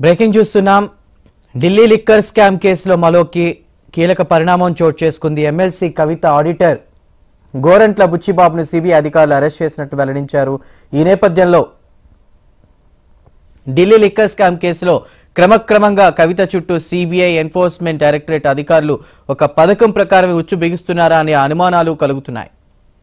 breaking చూస్తున్నాం Delhi liquor scam కేసులో మరోకి కీలక పరిణామం చోటు చేసుకుంది ఎమ్మెల్సీ కవిత ఆడిటర్ గోరంట్ల బుచ్చిబాబును సిబిఐ అధికారులు అరెస్ట్ చేసినట్టు వెల్లడించారు ఈ నేపథ్యంలో ఢిల్లీ లిక్కర్ స్కామ్ కేసులో క్రమక్రమంగా కవిత చుట్టూ సిబిఐ ఎన్ఫోర్స్మెంట్ డైరెక్టరేట్ అధికారులు ఒక పథకం ప్రకారం ఉచ్చు బిగిస్తున్నారా అనే అనుమానాలు కలుగుతున్నాయి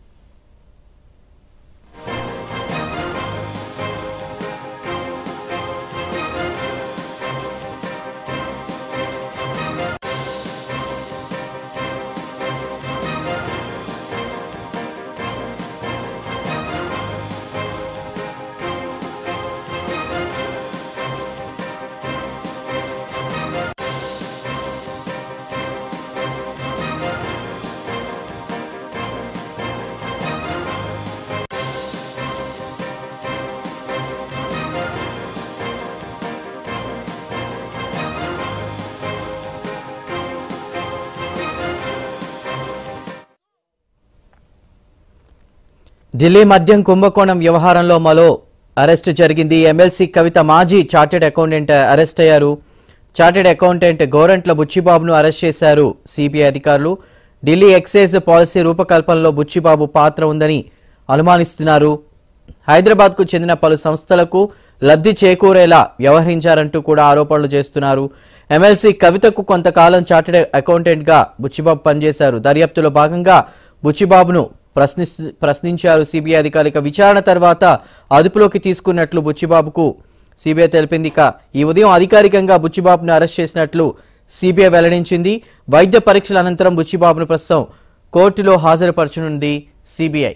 ఢిల్లీ మద్యం కుంభకోణం వ్యవహారంలో మరో అరెస్టు జరిగింది ఎమ్మెల్సీ కవిత మాజీ చార్టెడ్ అకౌంటెంట్ అరెస్ట్ అయ్యారు చార్టెడ్ అకౌంటెంట్ గోరంట్ల బుచ్చిబాబును అరెస్ట్ చేశారు సిబిఐ అధికారులు ఢిల్లీ ఎక్సైజ్ పాలసీ రూపకల్పనలో బుచ్చిబాబు పాత్ర ఉందని అనుమానిస్తున్నారు హైదరాబాద్కు చెందిన పలు సంస్థలకు లబ్ధి చేకూరేలా వ్యవహరించారంటూ కూడా ఆరోపణలు చేస్తున్నారు ఎమ్మెల్సీ కవితకు కొంతకాలం చార్టెడ్ అకౌంటెంట్గా బుచ్చిబాబు పనిచేశారు దర్యాప్తులో భాగంగా బుచ్చిబాబును ప్రశ్నిస్ ప్రశ్నించారు సిబిఐ అధికారిక విచారణ తర్వాత అదుపులోకి తీసుకున్నట్లు బుచ్చిబాబుకు సిబిఐ తెలిపింది ఇక ఈ ఉదయం అధికారికంగా బుచ్చిబాబును అరెస్ట్ చేసినట్లు సిబిఐ వెల్లడించింది వైద్య పరీక్షల అనంతరం బుచ్చిబాబును ప్రస్తుతం కోర్టులో హాజరుపరచనుంది సిబిఐ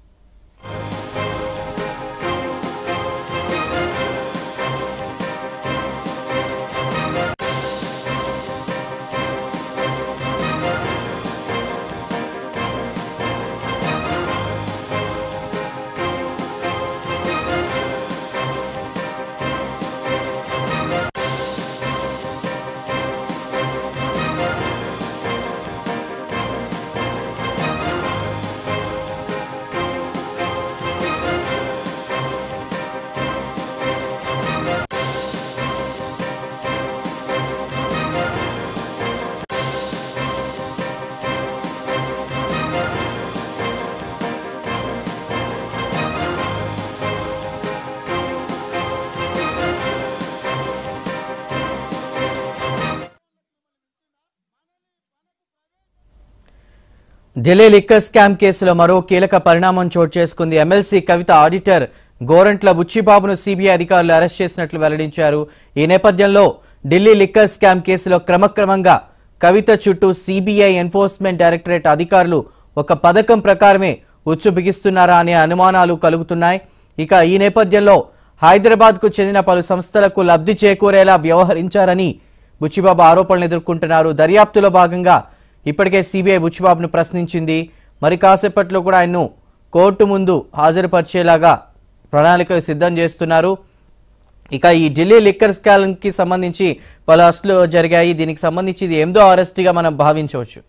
ఢిల్లీ లిక్కర్ స్కామ్ కేసులో మరో కీలక పరిణామం చోటు చేసుకుంది ఎమ్మెల్సీ కవిత ఆడిటర్ గోరంట్ల బుచ్చిబాబును సిబిఐ అధికారులు అరెస్ట్ చేసినట్లు వెల్లడించారు ఈ నేపథ్యంలో ఢిల్లీ లిక్కర్ స్కామ్ కేసులో క్రమక్రమంగా కవిత చుట్టూ సిబిఐ ఎన్ఫోర్స్మెంట్ డైరెక్టరేట్ అధికారులు ఒక పథకం ప్రకారమే ఉచ్చు బిగిస్తున్నారా అనే అనుమానాలు కలుగుతున్నాయి ఇక ఈ నేపథ్యంలో హైదరాబాద్కు చెందిన పలు సంస్థలకు లబ్ధి చేకూరేలా వ్యవహరించారని బుచ్చిబాబు ఆరోపణలు ఎదుర్కొంటున్నారు దర్యాప్తులో భాగంగా ఇప్పటికే సిబిఐ బుచ్చిబాబును ప్రశ్నించింది మరి కాసేపట్లో కూడా ఆయన్ను కోర్టు ముందు హాజరుపరిచేలాగా ప్రణాళికలు సిద్ధం చేస్తున్నారు ఇక ఈ ఢిల్లీ లిక్కర్ స్కామ్కి సంబంధించి పలు అరెస్టులు జరిగాయి దీనికి సంబంధించి ఇది ఎనిమిదో అరెస్ట్గా మనం భావించవచ్చు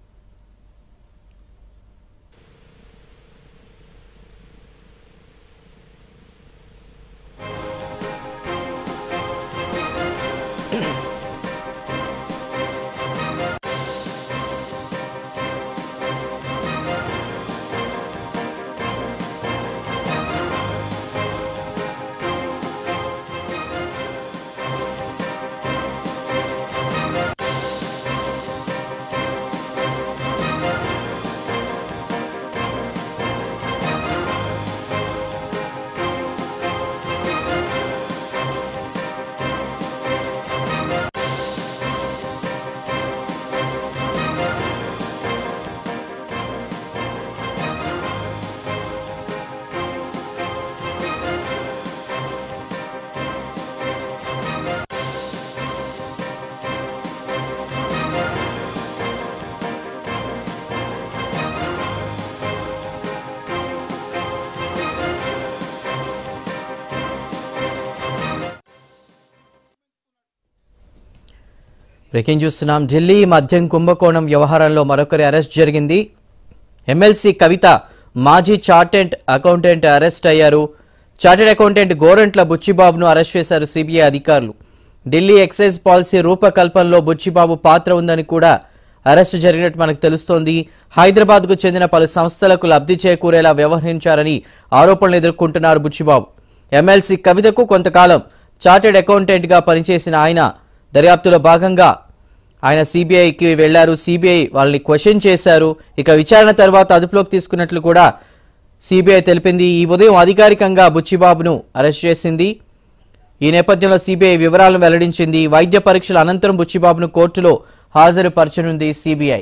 బ్రేకింగ్ చూస్తున్నాం ఢిల్లీ మద్యం కుంభకోణం వ్యవహారంలో మరొకరి అరెస్ట్ జరిగింది ఎమ్మెల్సీ కవిత మాజీ చార్టెంట్ అకౌంటెంట్ అరెస్ట్ అయ్యారు చార్టెడ్ అకౌంటెంట్ గోరంట్ల బుచ్చిబాబును అరెస్ట్ చేశారు సిబిఐ అధికారులు ఢిల్లీ ఎక్సైజ్ పాలసీ రూపకల్పనలో బుచ్చిబాబు పాత్ర ఉందని కూడా అరెస్టు జరిగినట్టు మనకు తెలుస్తోంది హైదరాబాద్కు చెందిన పలు సంస్థలకు లబ్ధి చేకూరేలా వ్యవహరించారని ఆరోపణలు ఎదుర్కొంటున్నారు బుచ్చిబాబు ఎమ్మెల్సీ కవితకు కొంతకాలం చార్టెడ్ అకౌంటెంట్గా పనిచేసిన ఆయన దర్యాప్తులో భాగంగా ఆయన సిబిఐకి వెళ్లారు సిబిఐ వాళ్ళని క్వశ్చన్ చేశారు ఇక విచారణ తర్వాత అదుపులోకి తీసుకున్నట్లు కూడా సిబిఐ తెలిపింది ఈ ఉదయం అధికారికంగా బుచ్చిబాబును అరెస్ట్ చేసింది ఈ నేపథ్యంలో సిబిఐ వివరాలను వెల్లడించింది వైద్య పరీక్షల అనంతరం బుచ్చిబాబును కోర్టులో హాజరుపరచనుంది సిబిఐ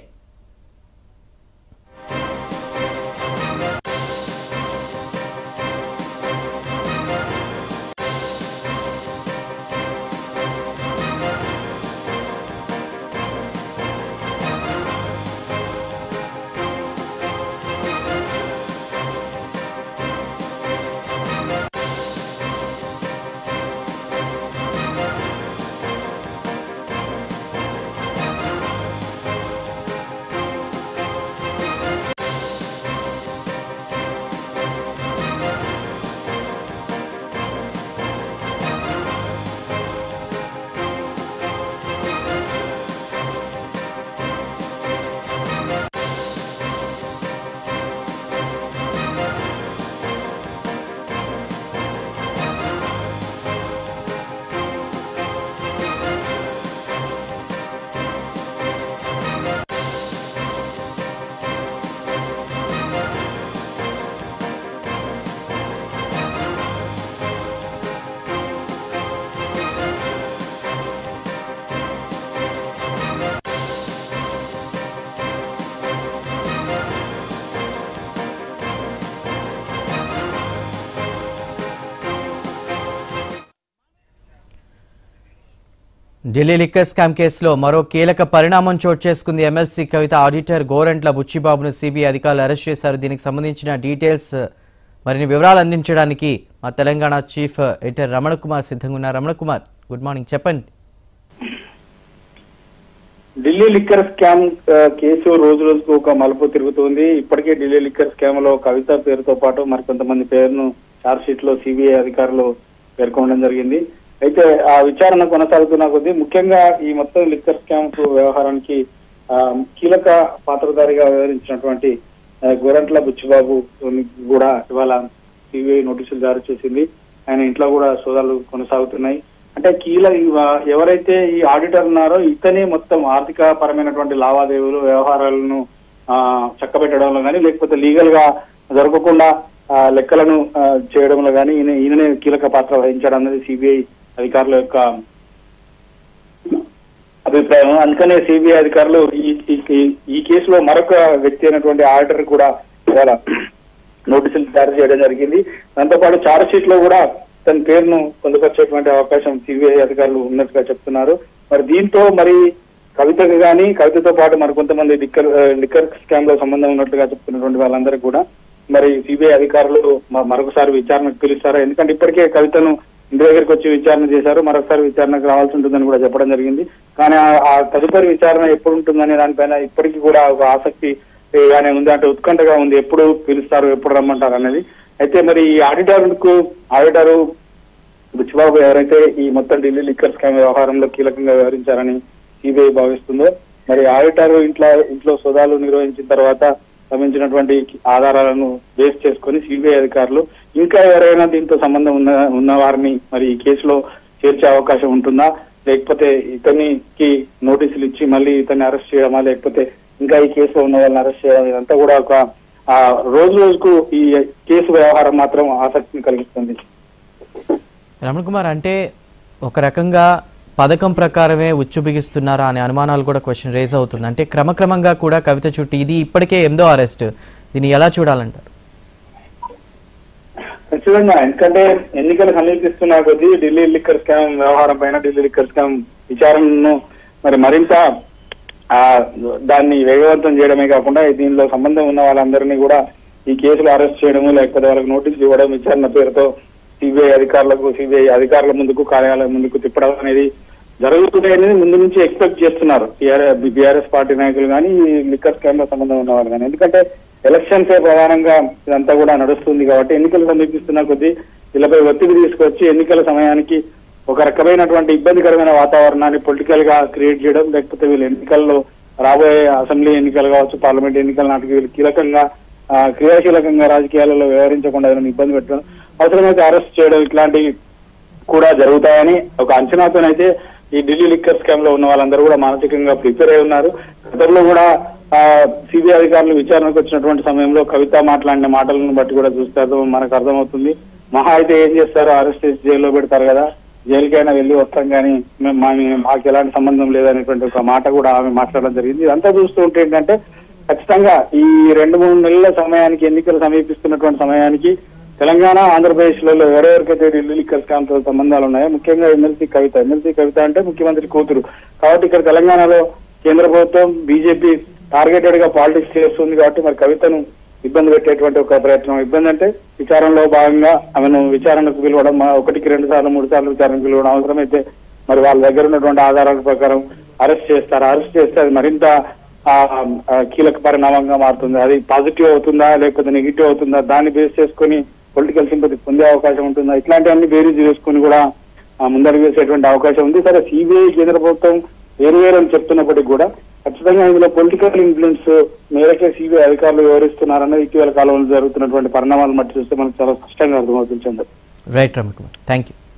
ఢిల్లీ లిక్కర్ స్కామ్ కేసులో మరో కీలక పరిణామం చోటు చేసుకుంది ఎమ్మెల్సీ కవిత ఆడిటర్ గోరంట్ల బుచ్చిబాబును సిబిఐ అధికారులు అరెస్ట్ చేశారు దీనికి సంబంధించిన డీటెయిల్స్ మరిన్ని వివరాలు అందించడానికి మా తెలంగాణ చీఫ్ ఎడిటర్ రమణ కుమార్ సిద్ధంగా ఉన్నారు రమణ కుమార్ గుడ్ మార్నింగ్ చెప్పండి ఢిల్లీ లిక్కర్ స్కామ్ ఆ, కేసు రోజు రోజుకు ఒక మలుపు తిరుగుతుంది ఇప్పటికే ఢిల్లీ లిక్కర్ స్కామ్ లో కవిత పేరుతో పాటు మరికొంతమంది పేరును చార్జ్ షీట్ లో సిబిఐ అధికారులు పేర్కొనడం జరిగింది అయితే ఆ విచారణ కొనసాగుతున్న కొద్దీ ముఖ్యంగా ఈ మొత్తం లిక్కర్ స్కామ్ కు వ్యవహారానికి ఆ, కీలక పాత్రధారిగా వ్యవహరించినటువంటి ఆ, గోరంట్ల బుచ్చిబాబు కూడా ఇవాళ సిబిఐ నోటీసులు జారీ చేసింది ఆయన ఇంట్లో కూడా సోదాలు కొనసాగుతున్నాయి అంటే కీల ఇవ- ఎవరైతే ఈ ఆడిటర్ ఉన్నారో ఇతనే మొత్తం ఆర్థిక పరమైనటువంటి లావాదేవీలు వ్యవహారాలను ఆ, చక్కబెట్టడంలో కానీ లేకపోతే లీగల్ గా జరగకుండా ఆ, లెక్కలను ఆ, చేయడంలో కానీ ఈయన ఈయననే కీలక పాత్ర వహించడం అనేది సిబిఐ అధికారుల యొక్క అభిప్రాయం అందుకనే సిబిఐ అధికారులు ఈ ఈ- ఈ- ఈ కేసులో మరొక వ్యక్తి అయినటువంటి ఆడిటర్ కూడా ఇవాళ నోటీసులు జారీ చేయడం జరిగింది దాంతోపాటు చార్జ్ షీట్ లో కూడా తన పేరును పొందుపరిచేటువంటి అవకాశం సిబిఐ అధికారులు ఉన్నట్టుగా చెప్తున్నారు మరి దీంతో మరి కవితకు గాని కవితతో పాటు మరి కొంతమంది లిక్కర్ ఆ, లిక్కర్ స్కామ్ లో సంబంధం ఉన్నట్టుగా చెప్తున్నటువంటి వాళ్ళందరికీ కూడా మరి సిబిఐ అధికారులు మ- మరొకసారి విచారణకు పిలుస్తారా ఎందుకంటే ఇప్పటికే కవితను ఇంటి దగ్గరికి వచ్చి విచారణ చేశారు మరొకసారి విచారణకు రావాల్సి ఉంటుందని కూడా చెప్పడం జరిగింది కానీ ఆ- ఆ తదుపరి విచారణ ఎప్పుడు ఉంటుందనే దానిపైన ఇప్పటికీ కూడా ఒక ఆసక్తి ఏ, గానే ఉంది అంటే ఉత్కంఠగా ఉంది ఎప్పుడు పిలుస్తారు ఎప్పుడు రమ్మంటారు అనేది అయితే మరి ఈ ఆడిటర్ కు ఆడిటరు బుచ్చిబాబు ఎవరైతే ఈ మొత్తం ఢిల్లీ లిక్కర్ స్కామ్ వ్యవహారంలో కీలకంగా వ్యవహరించారని సిబిఐ భావిస్తుందో మరి ఆడిటర్ ఇంట్లో ఇంట్లో సోదాలు నిర్వహించిన తర్వాత సంబంధించినటువంటి ఆధారాలను బేస్ చేసుకొని సిబిఐ అధికారులు ఇంకా ఎవరైనా దీంతో సంబంధం ఉన్న ఉన్న వారిని మరి ఈ కేసులో చేర్చే అవకాశం ఉంటుందా లేకపోతే ఇతనికి నోటీసులు ఇచ్చి మళ్ళీ ఇతన్ని అరెస్ట్ చేయడమా లేకపోతే ఇంకా ఈ కేసులో ఉన్న వాళ్ళని అరెస్ట్ చేయడం ఇదంతా కూడా ఒక ఆ, రోజు రోజుకు ఈ కేసు వ్యవహారం మాత్రం ఆసక్తిని కలిగిస్తుంది రమణ కుమార్ అంటే ఒక రకంగా పథకం ప్రకారమే ఉచ్చు బిగిస్తున్నారా అనే అనుమానాలు కూడా క్వశ్చన్ రేజ్ అవుతుంది అంటే క్రమక్రమంగా కూడా కవిత చుట్టూ ఇది ఇప్పటికే ఎనిమిదో అరెస్ట్ దీన్ని ఎలా చూడాలంటారు ఖచ్చితంగా ఎందుకంటే ఎన్నికలు సమీపిస్తున్న కొద్దీ ఢిల్లీ లిక్కర్ స్కామ్ వ్యవహారం పైన ఢిల్లీ లిక్కర్ స్కామ్ విచారణను మరి మరింత ఆ దాన్ని వేగవంతం చేయడమే కాకుండా దీనిలో సంబంధం ఉన్న వాళ్ళందరినీ కూడా ఈ కేసులో అరెస్ట్ చేయడము లేకపోతే వాళ్ళకి నోటీసులు ఇవ్వడం విచారణ పేరుతో సిబిఐ అధికారులకు సిబిఐ అధికారుల ముందుకు కార్యాలయం ముందుకు తిప్పడం అనేది జరుగుతుంది అనేది ముందు నుంచి ఎక్స్పెక్ట్ చేస్తున్నారు బీఆర్ఎస్ పార్టీ నాయకులు కానీ ఈ లిక్కర్ స్కామ్ లో సంబంధం ఉన్న వాళ్ళు కానీ ఎందుకంటే ఎలక్షన్స్ ప్రధానంగా ఇదంతా కూడా నడుస్తుంది కాబట్టి ఎన్నికలు సమీపిస్తున్న కొద్దీ వీళ్ళపై ఒత్తిడి తీసుకొచ్చి ఎన్నికల సమయానికి ఒక రకమైనటువంటి ఇబ్బందికరమైన వాతావరణాన్ని పొలిటికల్ గా క్రియేట్ చేయడం లేకపోతే వీళ్ళు ఎన్నికల్లో రాబోయే అసెంబ్లీ ఎన్నికలు కావచ్చు పార్లమెంట్ ఎన్నికల నాటికి వీళ్ళు కీలకంగా ఆ, క్రియాశీలకంగా రాజకీయాలలో వ్యవహరించకుండా ఏదైనా ఇబ్బంది పెట్టడం అవసరమైతే అరెస్ట్ చేయడం ఇట్లాంటివి కూడా జరుగుతాయని ఒక అంచనాతోనైతే ఈ ఢిల్లీ లిక్కర్ స్కామ్ లో ఉన్న వాళ్ళందరూ కూడా మానసికంగా ప్రిపేర్ అయి ఉన్నారు గతంలో కూడా సిబిఐ అధికారులు విచారణకు వచ్చినటువంటి సమయంలో కవిత మాట్లాడిన మాటలను బట్టి కూడా చూస్తారు మనకు అర్థమవుతుంది మహా అయితే ఏం చేస్తారు అరెస్ట్ చేసి జైల్లో పెడతారు కదా జైలుకైనా వెళ్ళి వస్తాం కానీ మేము మా మాకు ఎలాంటి సంబంధం లేదనేటువంటి ఒక మాట కూడా ఆమె మాట్లాడడం జరిగింది ఇదంతా చూస్తూ ఉంటే ఏంటంటే ఖచ్చితంగా ఈ రెండు మూడు నెలల సమయానికి ఎన్నికలు సమీపిస్తున్నటువంటి సమయానికి తెలంగాణ ఆంధ్రప్రదేశ్ లలో ఎవరెవరికైతే ఢిల్లీ లిక్కర్ స్కామ్ తో సంబంధాలు ఉన్నాయో ముఖ్యంగా ఎమ్మెల్సీ కవిత ఎమ్మెల్సీ కవిత అంటే ముఖ్యమంత్రి కూతురు కాబట్టి ఇక్కడ తెలంగాణలో కేంద్ర ప్రభుత్వం బీజేపీ టార్గెటెడ్ గా పాలిటిక్స్ చేస్తుంది కాబట్టి మరి కవితను ఇబ్బంది పెట్టేటువంటి ఒక ప్రయత్నం ఇబ్బంది అంటే విచారణలో భాగంగా ఆమెను విచారణకు పిలవడం మా ఒకటికి రెండు సార్లు మూడు సార్లు విచారణకు పిలవడం అవసరమైతే మరి వాళ్ళ దగ్గర ఉన్నటువంటి ఆధారాల ప్రకారం అరెస్ట్ చేస్తారు అరెస్ట్ చేస్తే అది మరింత ఆ, ఆ, కీలక పరిణామంగా మారుతుంది అది పాజిటివ్ అవుతుందా లేకపోతే నెగిటివ్ అవుతుందా దాన్ని బేస్ చేసుకొని పొలిటికల్ సింపతి పొందే అవకాశం ఉంటుందా ఇట్లాంటివన్నీ బేరీజ్ చేసుకుని కూడా ఆ, ముందడుగు వేసేటువంటి అవకాశం ఉంది సరే సిబిఐ కేంద్ర ప్రభుత్వం వేరు వేరు అని చెప్తున్నప్పటికీ కూడా ఖచ్చితంగా ఇందులో పొలిటికల్ ఇన్ఫ్లుయెన్స్ మేరకే సిబిఐ అధికారులు వివరిస్తున్నారన్నది ఇటీవల కాలంలో జరుగుతున్నటువంటి పరిణామాలను బట్టి చూస్తే మనకు చాలా స్పష్టంగా అర్థమవుతుంది చంద్ర రైట్ రమకుమార్ థ్యాంక్ యూ